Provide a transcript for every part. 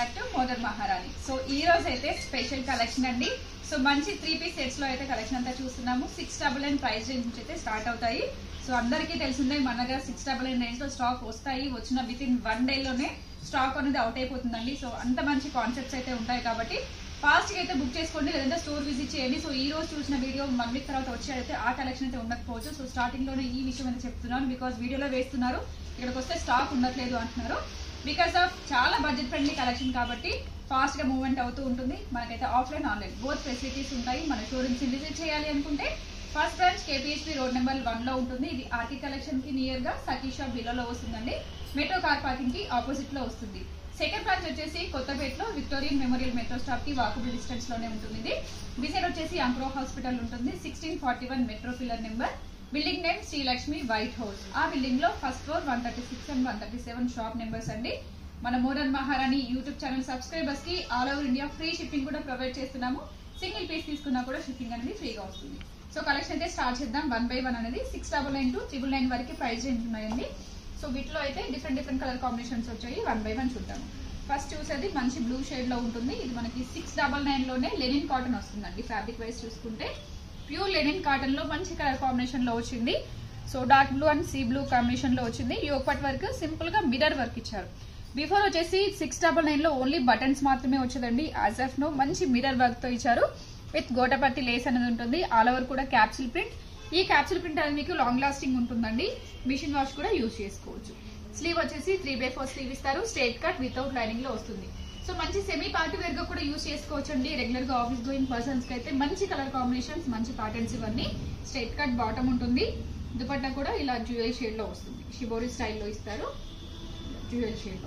back to మోదర్ మహారాణి so ఈ రోజు అయితే స్పెషల్ కలెక్షన్ అండి సో మంచి త్రీ పీస్ సెట్స్ లో అయితే కలెక్షన్ అంతా చూస్తున్నాము six double nine price range నుంచి అయితే స్టార్ట్ అవుతాయి సో అందరికీ తెలిసిందే మన దగ్గర సిక్స్ డబల్ నైన్ రేంజ్ లో స్టాక్ వస్తాయి వచ్చిన విత్ ఇన్ వన్ డే లోనే స్టాక్ అనేది అవుట్ అయిపోతుందండి సో అంత మంచి కాన్సెప్ట్స్ అయితే ఉంటాయి కాబట్టి ఫాస్ట్ గా అయితే బుక్ చేసుకోండి లేదంటే స్టోర్ విజిట్ చేయండి సో ఈ రోజు చూసిన వీడియో వన్ వీక్ తర్వాత వచ్చేదైతే ఆ కలెక్షన్ అయితే ఉండకపోవచ్చు సో స్టార్టింగ్ లోనే ఈ విషయం అయితే చెప్తున్నాను బికాస్ వీడియోలో వేస్తున్నారు ఇక్కడికి వస్తే స్టాక్ ఉండట్లేదు అంటున్నారు బికాస్ ఆఫ్ చాలా బడ్జెట్ ఫ్రెండ్లీ కలెక్షన్ కాబట్టి ఫాస్ట్ గా మూవ్మెంట్ అవుతూ ఉంటుంది మనకైతే ఆఫ్లైన్ ఆన్లైన్ బోత్ ఫెసిలిటీస్ ఉంటాయి మన షోరూమ్స్ విజిట్ చేయాలి అనుకుంటే first branch KPHB road number one లో ఉంటుంది ఇది ఆర్టీ కలెక్షన్ కి నియర్ గా సఖీ షాప్ బిలోలో వస్తుందండి మెట్రో కార్ పార్కింగ్ కి ఆపోజిట్ లో వస్తుంది సెకండ్ బ్రాంచ్ వచ్చేసి కొత్తపేటలో విక్టోరియన్ మెమోరియల్ మెట్రో స్టాప్ కి వాకబుల్ డిస్టెన్స్ లోనే ఉంటుంది ఇది బిసైడ్ వచ్చేసి అంక్రో హాస్పిటల్ ఉంటుంది sixteen forty one metro pillar number building name Srilakshmi white house ఆ బిల్డింగ్ లో first floor one thirty six and one thirty seven shop numbers అండి మన modern Maharani YouTube channel subscribers కి all over India free shipping కూడా provide చేస్తున్నాము single piece తీసుకున్నా కూడా shipping అనేది ఫ్రీగా వస్తుంది సో కలెక్షన్ అయితే స్టార్ట్ చేద్దాం వన్ బై వన్ అనేది six double nine to triple nine వరకు ప్రైస్ రేంజ్ ఉన్నాయండి సో వీటిలో అయితే డిఫరెంట్ డిఫరెంట్ కలర్ కాంబినేషన్స్ వచ్చాయి వన్ బై వన్ చూద్దాము ఫస్ట్ చూసేది మంచి బ్లూ షేడ్ లో ఉంటుంది ఇది మనకి సిక్స్ డబల్ నైన్ లోనే లెనిన్ కాటన్ వస్తుందండి ఫ్యాబ్రిక్ వైజ్ చూసుకుంటే ప్యూర్ లెనిన్ కాటన్ లో మంచి కలర్ కాంబినేషన్ లో వచ్చింది so dark blue and sea blue combination లో వచ్చింది యోగపట్ వర్క్ సింపుల్ గా మిరర్ వర్క్ ఇచ్చారు బిఫోర్ వచ్చేసి సిక్స్ డబల్ నైన్ లో ఓన్లీ బటన్స్ మాత్రమే వచ్చేదండి యాజ్ ఆఫ్ నో మంచి మిరర్ వర్క్ తో ఇచ్చారు విత్ గోటపత్తి లేస్ అనేది ఉంటుంది ఆల్ ఓవర్ కూడా క్యాప్సిల్ ప్రింట్ ఈ క్యాప్సిల్ ప్రింట్ అనేది మీకు లాంగ్ లాస్టింగ్ ఉంటుందండి మిషన్ వాష్ కూడా యూజ్ చేసుకోవచ్చు స్లీవ్ వచ్చేసి త్రీ బై ఫోర్ స్లీవ్ ఇస్తారు స్ట్రేట్ కట్ వితౌట్ లైనింగ్ లో వస్తుంది సో మంచి సెమీ పార్టీ వేర్ గా కూడా యూజ్ చేసుకోవచ్చు అండి రెగ్యులర్ గా ఆఫీస్ గోయింగ్ పర్సన్స్ కి అయితే మంచి కలర్ కాంబినేషన్స్ మంచి ప్యాటర్న్స్ ఇవన్నీ స్ట్రైట్ కట్ బాటమ్ ఉంటుంది దుపట్టా కూడా ఇలా జ్యువెల్ షేడ్ లో వస్తుంది షిబోరి స్టైల్లో ఇస్తారు జ్యువెల్ షేడ్ లో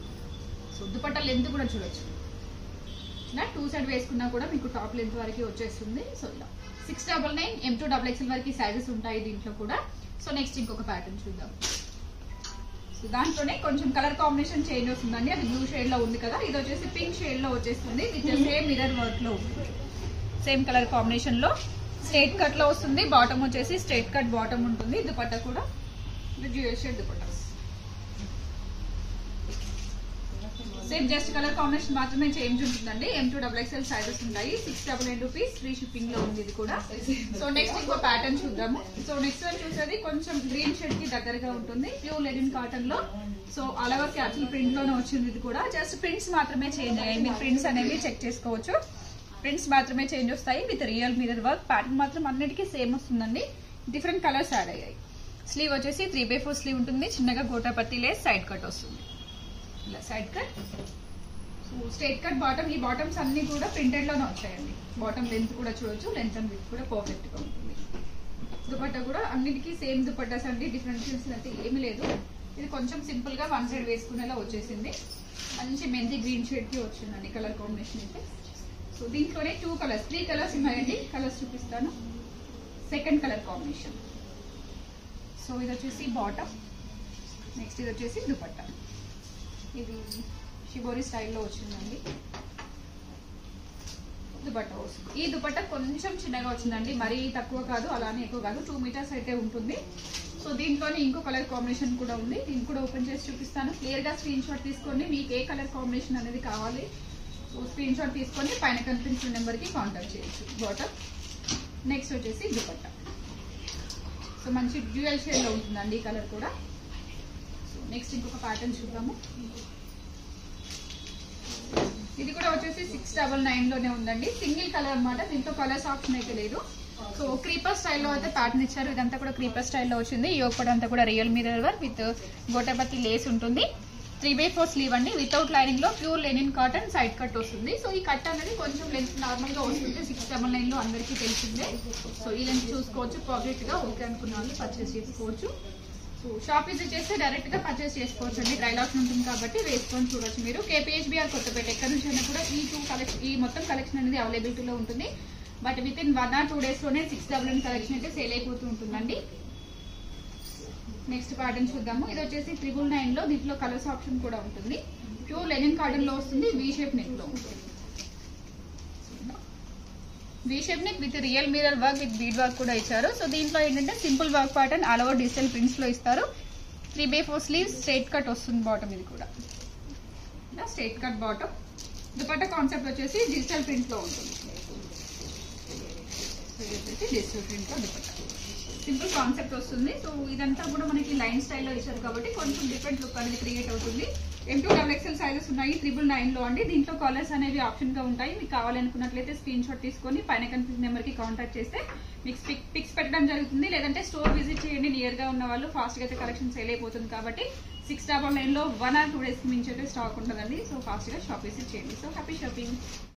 సో దుపట్టా లెంత్ కూడా చూడొచ్చు ఇలా టూ సైడ్ వేసుకున్నా కూడా మీకు టాప్ లెంత్ వరకు వచ్చేస్తుంది సో ఇలా six double nine M to double XL వరకు సైజెస్ ఉంటాయి దీంట్లో కూడా సో నెక్స్ట్ ఇంకొక ప్యాటర్న్ చూద్దాం సో దాంట్లోనే కొంచెం కలర్ కాంబినేషన్ చేంజ్ వస్తుందండి అది బ్లూ షేడ్ లో ఉంది కదా ఇది వచ్చేసి పింక్ షేడ్ లో వచ్చేస్తుంది విత్ సేమ్ మిరర్ వర్క్ లో ఉంటుంది సేమ్ కలర్ కాంబినేషన్ లో స్ట్రైట్ కట్ లో వస్తుంది బాటమ్ వచ్చేసి స్ట్రైట్ కట్ బాటమ్ ఉంటుంది దుపట్టా కూడా jewel shade dupatta same just colour combination మాత్రమే చేంజ్ ఉంటుందండి M to double XL sizes ఉంటాయి six double nine rupees free shipping లో ఉంది ఇది కూడా సో నెక్స్ట్ ఇంకో ప్యాటర్న్ చూద్దాము సో నెక్స్ట్ వన్ చూసేది కొంచెం గ్రీన్ షేడ్ కి దగ్గరగా ఉంటుంది ప్యూర్ లెనిన్ కాటన్ లో సో అలవర్ క్యాపిటల్ ప్రింట్ లోనే వచ్చింది ఇది కూడా జస్ట్ ప్రింట్స్ మాత్రమే చేంజ్ అయ్యాయి మీరు ప్రింట్స్ అనేవి చెక్ చేసుకోవచ్చు ప్రింట్స్ మాత్రమే చేంజ్ వస్తాయి with real mirror work pattern మాత్రం అన్నిటికీ సేమ్ వస్తుందండి డిఫరెంట్ కలర్స్ యాడ్ అయ్యాయి స్లీవ్ వచ్చేసి త్రీ బై ఫోర్ స్లీవ్ ఉంటుంది చిన్నగా గోటాపత్తి లేస్ సైడ్ కట్ వస్తుంది ఇలా side cut so straight cut bottom ఈ బాటమ్స్ అన్ని కూడా ప్రింటెడ్ లోనే వచ్చాయండి బాటమ్ లెంత్ కూడా చూడొచ్చు లెంత్ అండ్ విత్ కూడా పర్ఫెక్ట్ గా ఉంటుంది దుపట్టా కూడా అన్నిటికీ సేమ్ దుపట్టాస్ అండి డిఫరెన్షియల్స్ అయితే ఏమీ లేదు ఇది కొంచెం సింపుల్ గా వన్ సైడ్ వేసుకునేలా వచ్చేసింది మంచి మెంతి గ్రీన్ షేడ్ కి వచ్చిందండి కలర్ కాంబినేషన్ అయితే సో దీంట్లోనే టూ కలర్స్ త్రీ కలర్స్ ఉన్నాయండి కలర్స్ చూపిస్తాను సెకండ్ కలర్ కాంబినేషన్ సో ఇది వచ్చేసి బాటమ్ నెక్స్ట్ ఇది వచ్చేసి దుపట్టా ఇది షిబోరి స్టైల్లో వచ్చిందండి దుపట్టా వస్తుంది ఈ దుపట్టా కొంచెం చిన్నగా వచ్చిందండి మరీ తక్కువ కాదు అలానే ఎక్కువ కాదు టూ మీటర్స్ అయితే ఉంటుంది సో దీంట్లోనే ఇంకో కలర్ కాంబినేషన్ కూడా ఉంది దీన్ని కూడా ఓపెన్ చేసి చూపిస్తాను క్లియర్ గా స్క్రీన్ షాట్ తీసుకోండి మీకు ఏ కలర్ కాంబినేషన్ అనేది కావాలి సో స్క్రీన్ షాట్ తీసుకొని పైన కనిపించిన నెంబర్ కి కాంటాక్ట్ చేయొచ్చు బాటమ్ నెక్స్ట్ వచ్చేసి దుపట్టా సో మంచి డ్యూయల్ షేడ్ లో ఉంటుందండి ఈ కలర్ కూడా సో నెక్స్ట్ ఇంకొక ప్యాటర్న్ చూద్దాము ఇది కూడా వచ్చేసి సిక్స్ డబల్ నైన్ లోనే ఉందండి సింగిల్ కలర్ అన్నమాట దీంతో కలర్స్ ఆప్షన్ అయితే లేదు సో క్రీపర్ స్టైల్లో అయితే ప్యాటర్న్ ఇచ్చారు ఇదంతా కూడా క్రీపర్ స్టైల్లో వచ్చింది ఈ ఒకటి అంతా కూడా real mirror work with gota patti lace ఉంటుంది త్రీ బై ఫోర్ స్లీవ్ అండి వితౌట్ లైనింగ్ లో pure linen cotton side cut వస్తుంది సో ఈ కట్ అనేది కొంచెం లెంత్ నార్మల్ గా వస్తుంది సిక్స్ డబల్ నైన్ లో అందరికీ తెలిసిందే సో ఈ లెంత్ చూసుకోవచ్చు పర్ఫెక్ట్ గా ఓకే అనుకున్న వాళ్ళు పర్చేస్ చేసుకోవచ్చు సో షాప్ విజిట్ చేస్తే డైరెక్ట్ గా పర్చేస్ చేసుకోవచ్చు అండి డ్రై లాస్ ఉంటుంది కాబట్టి వేసుకొని చూడొచ్చు మీరు కేపీహెచ్బిఆర్ కొత్తపేట ఎక్కడి నుంచి అయినా కూడా ఈ టూ కలెక్షన్ ఈ మొత్తం కలెక్షన్ అనేది అవైలబిలిటీలో ఉంటుంది but within one or two days లోనే సిక్స్ డబల్ నైన్ కలెక్షన్ అయితే సేల్ అయిపోతూ ఉంటుందండి నెక్స్ట్ ప్యాటర్న్ చూద్దాము ఇది వచ్చేసి త్రిబుల్ నైన్ లో దీంట్లో కలర్స్ ఆప్షన్ కూడా ఉంటుంది ప్యూర్ లెనిన్ కాటన్ లో వస్తుంది వి షేప్ నెక్ లో ఉంటుంది V shape neck with real mirror work with bead work కూడా ఇచ్చారు సో దీంట్లో ఏంటంటే simple work pattern all over digital prints లో ఇస్తారు three by four sleeves straight cut వస్తుంది బాటమ్ ఇది కూడా straight cut bottom dupatta concept వచ్చేసి డిజిటల్ ప్రింట్ లో ఉంటుంది సో ఇది వచ్చేసి డిజిటల్ ప్రింట్ లో దుపట్టా సింపుల్ కాన్సెప్ట్ వస్తుంది సో ఇదంతా కూడా మనకి లైన్ స్టైల్లో ఇచ్చారు కాబట్టి కొంచెం డిఫరెంట్ లుక్ అనేది క్రియేట్ అవుతుంది M to double XL sizes ఉన్నాయి త్రిబుల్ నైన్ లో అండి దీంట్లో కలర్స్ అనేవి ఆప్షన్ గా ఉంటాయి మీకు కావాలనుకున్నట్లయితే స్క్రీన్ షాట్ తీసుకొని పైన కనిపించిన నెంబర్ కి కాంటాక్ట్ చేస్తే మీకు పిక్ పిక్స్ పెట్టడం జరుగుతుంది లేదంటే స్టోర్ విజిట్ చేయండి నియర్ గా ఉన్న వాళ్ళు ఫాస్ట్ గా అయితే కలెక్షన్ సేల్ అయిపోతుంది కాబట్టి సిక్స్ డబల్ నైన్ లో వన్ ఆర్ టూ డేస్ మించి అయితే స్టాక్ ఉంటుందండి సో ఫాస్ట్ గా షాప్ విజిట్ చేయండి సో హ్యాపీ షాపింగ్